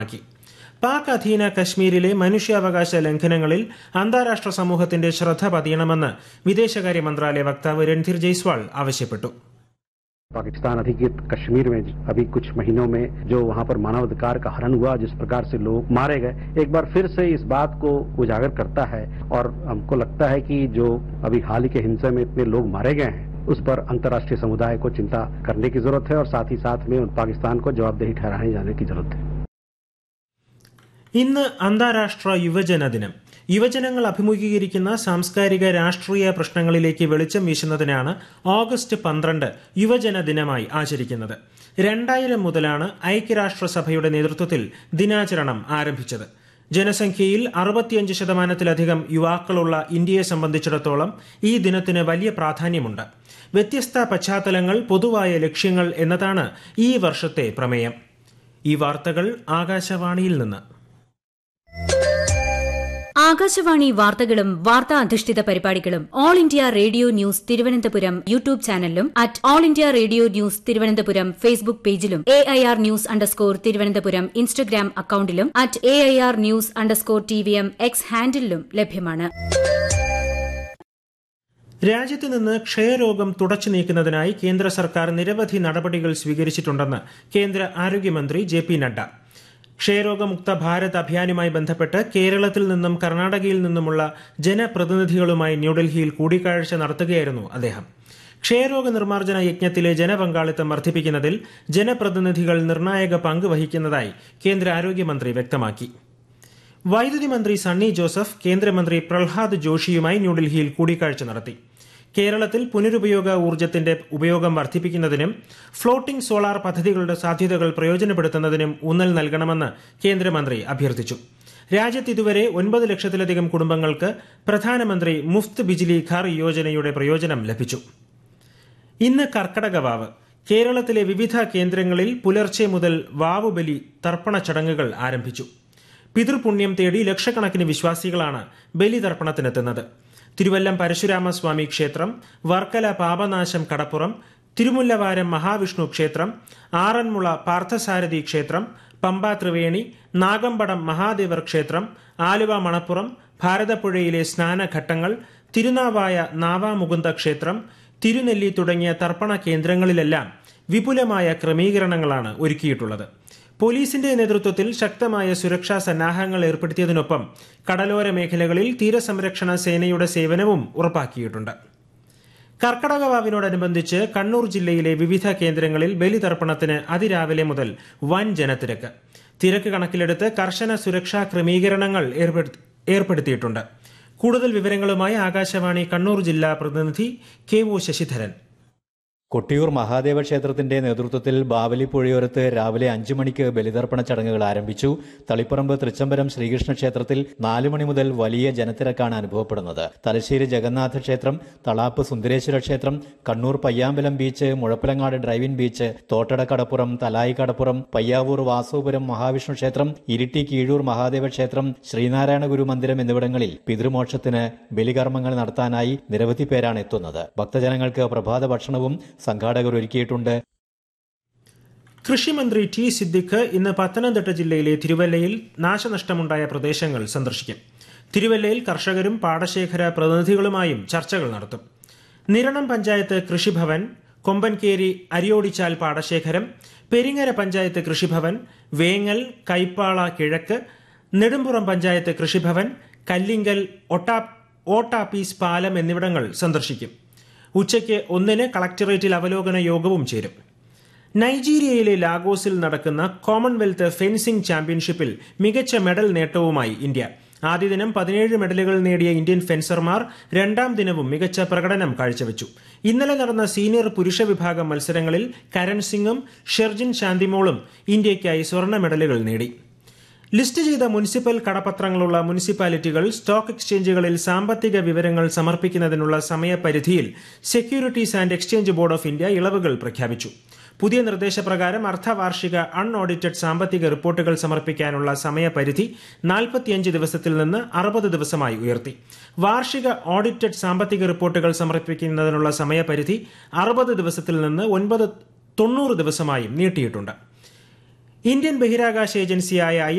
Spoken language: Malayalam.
ആക്കി പാക് അധീന കശ്മീരിലെ മനുഷ്യാവകാശ ലംഘനങ്ങളിൽ അന്താരാഷ്ട്ര സമൂഹത്തിന്റെ ശ്രദ്ധ പതിയണമെന്ന് വിദേശകാര്യ മന്ത്രാലയ വക്താവ് രൺധീർ ജയ്സ്വാൾ ആവശ്യപ്പെട്ടു पाकिस्तान अधिकृत कश्मीर में अभी कुछ महीनों में जो वहां पर मानवाधिकार का हनन हुआ जिस प्रकार से लोग मारे गए एक बार फिर से इस बात को उजागर करता है और हमको लगता है कि जो अभी हाल ही के हिंसा में इतने लोग मारे गए हैं उस पर अंतर्राष्ट्रीय समुदाय को चिंता करने की जरूरत है और साथ ही साथ में पाकिस्तान को जवाबदेही ठहराने जाने की जरूरत है ഇന്ന് അന്താരാഷ്ട്ര യുവജന ദിനം യുവജനങ്ങൾ അഭിമുഖീകരിക്കുന്ന സാംസ്കാരിക രാഷ്ട്രീയ പ്രശ്നങ്ങളിലേക്ക് വെളിച്ചം വീശുന്നതിനാണ് ഓഗസ്റ്റ് പന്ത്രണ്ട് യുവജന ദിനമായി ആചരിക്കുന്നത് രണ്ടായിരം മുതലാണ് ഐക്യരാഷ്ട്രസഭയുടെ നേതൃത്വത്തിൽ ദിനാചരണം ആരംഭിച്ചത് ജനസംഖ്യയിൽ അറുപത്തിയഞ്ച് ശതമാനത്തിലധികം യുവാക്കളുള്ള ഇന്ത്യയെ സംബന്ധിച്ചിടത്തോളം ഈ ദിനത്തിന് വലിയ പ്രാധാന്യമുണ്ട് വ്യത്യസ്ത പശ്ചാത്തലങ്ങൾ പൊതുവായ ലക്ഷ്യങ്ങൾ എന്നതാണ് ഈ വർഷത്തെ പ്രമേയം ഈ വാർത്തകൾ ആകാശവാണിയിൽ നിന്ന് ആകാശവാണി വാർത്തകളും വാർത്താ അധിഷ്ഠിത പരിപാടികളും all India radio news Thiruvananthapuram YouTube ചാനലിലും at all India radio news Thiruvananthapuram Facebook പേജിലും A I R news underscore Thiruvananthapuram Instagram അക്കൌണ്ടിലും at A I R news underscore T V M X ഹാൻഡിലും ലഭ്യമാണ് രാജ്യത്ത് നിന്ന് ക്ഷയരോഗം തുടച്ചു നീക്കുന്നതിനായി കേന്ദ്ര സർക്കാർ നിരവധി നടപടികൾ സ്വീകരിച്ചിട്ടുണ്ടെന്ന് കേന്ദ്ര ആരോഗ്യമന്ത്രി ജെ പി നഡ്ഡ ക്ഷയരോഗമുക്ത ഭാരത് അഭിയാനുമായി ബന്ധപ്പെട്ട് കേരളത്തിൽ നിന്നും കർണാടകയിൽ നിന്നുമുള്ള ജനപ്രതിനിധികളുമായി ന്യൂഡൽഹിയിൽ കൂടിക്കാഴ്ച നടത്തുകയായിരുന്നു അദ്ദേഹം ക്ഷയരോഗ നിർമ്മാർജ്ജന യജ്ഞത്തിലെ ജനപങ്കാളിത്തം വർദ്ധിപ്പിക്കുന്നതിൽ ജനപ്രതിനിധികൾ നിർണായക പങ്ക് വഹിക്കുന്നതായി കേന്ദ്ര ആരോഗ്യമന്ത്രി വ്യക്തമാക്കി വൈദ്യുതി മന്ത്രി സണ്ണി ജോസഫ് കേന്ദ്രമന്ത്രി പ്രഹ്ലാദ് ജോഷിയുമായി ന്യൂഡൽഹിയിൽ കൂടിക്കാഴ്ച നടത്തി കേരളത്തിൽ പുനരുപയോഗ ഊർജ്ജത്തിന്റെ ഉപയോഗം വർദ്ധിപ്പിക്കുന്നതിനും ഫ്ലോട്ടിംഗ് സോളാർ പദ്ധതികളുടെ സാധ്യതകൾ പ്രയോജനപ്പെടുത്തുന്നതിനും ഊന്നൽ നൽകണമെന്ന് കേന്ദ്രമന്ത്രി അഭ്യർത്ഥിച്ചു രാജ്യത്ത് ഇതുവരെ ഒൻപത് ലക്ഷത്തിലധികം കുടുംബങ്ങൾക്ക് പ്രധാനമന്ത്രി മുഫ്ത് ബിജിലി ഘർ യോജനയുടെ പ്രയോജനം ലഭിച്ചു ഇന്ന് കർക്കടക വാവ് കേരളത്തിലെ വിവിധ കേന്ദ്രങ്ങളിൽ പുലർച്ചെ മുതൽ വാവുബലി തർപ്പണ ചടങ്ങുകൾ ആരംഭിച്ചു പിതൃപുണ്യം തേടി ലക്ഷക്കണക്കിന് വിശ്വാസികളാണ് ബലിതർപ്പണത്തിനെത്തുന്നത് തിരുവല്ലം പരശുരാമസ്വാമി ക്ഷേത്രം വർക്കല പാപനാശം കടപ്പുറം തിരുമുല്ലവാരം മഹാവിഷ്ണു ക്ഷേത്രം ആറന്മുള പാർത്ഥസാരഥി ക്ഷേത്രം പമ്പ ത്രിവേണി നാഗമ്പടം മഹാദേവർ ക്ഷേത്രം ആലുവ മണപ്പുറം ഭാരതപ്പുഴയിലെ സ്നാനഘട്ടങ്ങൾ തിരുനാവായ നാവാമുകുന്ദ ക്ഷേത്രം തിരുനെല്ലി തുടങ്ങിയ തർപ്പണ കേന്ദ്രങ്ങളിലെല്ലാം വിപുലമായ ക്രമീകരണങ്ങളാണ് ഒരുക്കിയിട്ടുള്ളത് പോലീസിന്റെ നേതൃത്വത്തിൽ ശക്തമായ സുരക്ഷാ സന്നാഹങ്ങൾ ഏർപ്പെടുത്തിയതിനൊപ്പം കടലോര മേഖലകളിൽ തീരസംരക്ഷണ സേനയുടെ സേവനവും ഉറപ്പാക്കിയിട്ടുണ്ട് കർക്കടകവാവിനോടനുബന്ധിച്ച് കണ്ണൂർ ജില്ലയിലെ വിവിധ കേന്ദ്രങ്ങളിൽ ബലിതർപ്പണത്തിന് അതിരാവിലെ മുതൽ വൻ ജനത്തിരക്ക് തിരക്ക് കണക്കിലെടുത്ത് കർശന സുരക്ഷാ ക്രമീകരണങ്ങൾ ഏർപ്പെടുത്തിയിട്ടുണ്ട് കൂടുതൽ വിവരങ്ങളുമായി ആകാശവാണി കണ്ണൂർ ജില്ലാ പ്രതിനിധി കെ ഒ ശശിധരൻ കൊട്ടിയൂർ മഹാദേവ ക്ഷേത്രത്തിന്റെ നേതൃത്വത്തിൽ ബാവലി പുഴയോരത്ത് രാവിലെ അഞ്ചു മണിക്ക് ബലിതർപ്പണ ചടങ്ങുകൾ ആരംഭിച്ചു തളിപ്പറമ്പ് തൃച്ചംബരം ശ്രീകൃഷ്ണ ക്ഷേത്രത്തിൽ നാലു മണി മുതൽ വലിയ ജനത്തിരക്കാണ് അനുഭവപ്പെടുന്നത് തലശ്ശേരി ജഗന്നാഥ ക്ഷേത്രം തളാപ്പ് സുന്ദരേശ്വര ക്ഷേത്രം Kannur Payyambalam beach Muzhappilangad drive in beach Thottada കടപ്പുറം തലായി കടപ്പുറം പയ്യാവൂർ വാസവപുരം മഹാവിഷ്ണു ക്ഷേത്രം ഇരിട്ടി കീഴൂർ മഹാദേവ ക്ഷേത്രം ശ്രീനാരായണ ഗുരു മന്ദിരം എന്നിവിടങ്ങളിൽ പിതൃമോക്ഷത്തിന് ബലികർമ്മങ്ങൾ നടത്താനായി നിരവധി പേരാണ് എത്തുന്നത് ഭക്തജനങ്ങൾക്ക് പ്രഭാത ഭക്ഷണവും സംഘാടകർ ഒരുക്കിയിട്ടുണ്ട് കൃഷിമന്ത്രി ടി സിദ്ദിഖ് ഇന്ന് പത്തനംതിട്ട ജില്ലയിലെ തിരുവല്ലയിൽ നാശനഷ്ടമുണ്ടായ പ്രദേശങ്ങൾ സന്ദർശിക്കും തിരുവല്ലയിൽ കർഷകരും പാടശേഖര പ്രതിനിധികളുമായും ചർച്ചകൾ നടത്തും നിരണം പഞ്ചായത്ത് കൃഷിഭവൻ കൊമ്പൻകേരി അരിയോടിച്ചാൽ പാടശേഖരം പെരിങ്ങര പഞ്ചായത്ത് കൃഷിഭവൻ വേങ്ങൽ കൈപ്പാള കിഴക്ക് നെടുമ്പുറം പഞ്ചായത്ത് കൃഷിഭവൻ കല്ലിങ്കൽ ഒട്ടാ ഓട്ടാപ്പീസ് പാലം എന്നിവിടങ്ങൾ സന്ദർശിക്കും ഉച്ചയ്ക്ക് ഒന്നിന് കളക്ടറേറ്റിൽ അവലോകന യോഗവും ചേരും നൈജീരിയയിലെ ലാഗോസിൽ നടക്കുന്ന കോമൺവെൽത്ത് ഫെൻസിംഗ് ചാമ്പ്യൻഷിപ്പിൽ മികച്ച മെഡൽ നേട്ടവുമായി ഇന്ത്യ ആദ്യ ദിനം പതിനേഴ് മെഡലുകൾ നേടിയ ഇന്ത്യൻ ഫെൻസർമാർ രണ്ടാം ദിനവും മികച്ച പ്രകടനം കാഴ്ചവെച്ചു ഇന്നലെ നടന്ന സീനിയർ പുരുഷ വിഭാഗം മത്സരങ്ങളിൽ കരൺ സിംഗും ഷെർജിൻ ശാന്തിമോളും ഇന്ത്യയ്ക്കായി സ്വർണ്ണ മെഡലുകൾ നേടി ലിസ്റ്റ് ചെയ്ത മുനിസിപ്പൽ കടപത്രങ്ങളുള്ള മുനിസിപ്പാലിറ്റികൾ സ്റ്റോക്ക് എക്സ്ചേഞ്ചുകളിൽ സാമ്പത്തിക വിവരങ്ങൾ സമർപ്പിക്കുന്നതിനുള്ള സമയപരിധിയിൽ securities and exchange board of India ഇളവുകൾ പ്രഖ്യാപിച്ചു പുതിയ നിർദ്ദേശപ്രകാരം അർദ്ധവാർഷിക അൺഓഡിറ്റഡ് സാമ്പത്തിക റിപ്പോർട്ടുകൾ സമർപ്പിക്കാനുള്ള സമയപരിധി നാൽപ്പത്തിയഞ്ച് ദിവസത്തിൽ നിന്ന് അറുപത് ദിവസമായി ഉയർത്തി വാർഷിക ഓഡിറ്റഡ് സാമ്പത്തിക റിപ്പോർട്ടുകൾ സമർപ്പിക്കുന്നതിനുള്ള സമയപരിധി അറുപത് ദിവസത്തിൽ നിന്ന് ഒൻപത് തൊണ്ണൂറ് ദിവസമായും നീട്ടിയിട്ടുണ്ട് ഇന്ത്യൻ ബഹിരാകാശ ഏജൻസിയായ ഐ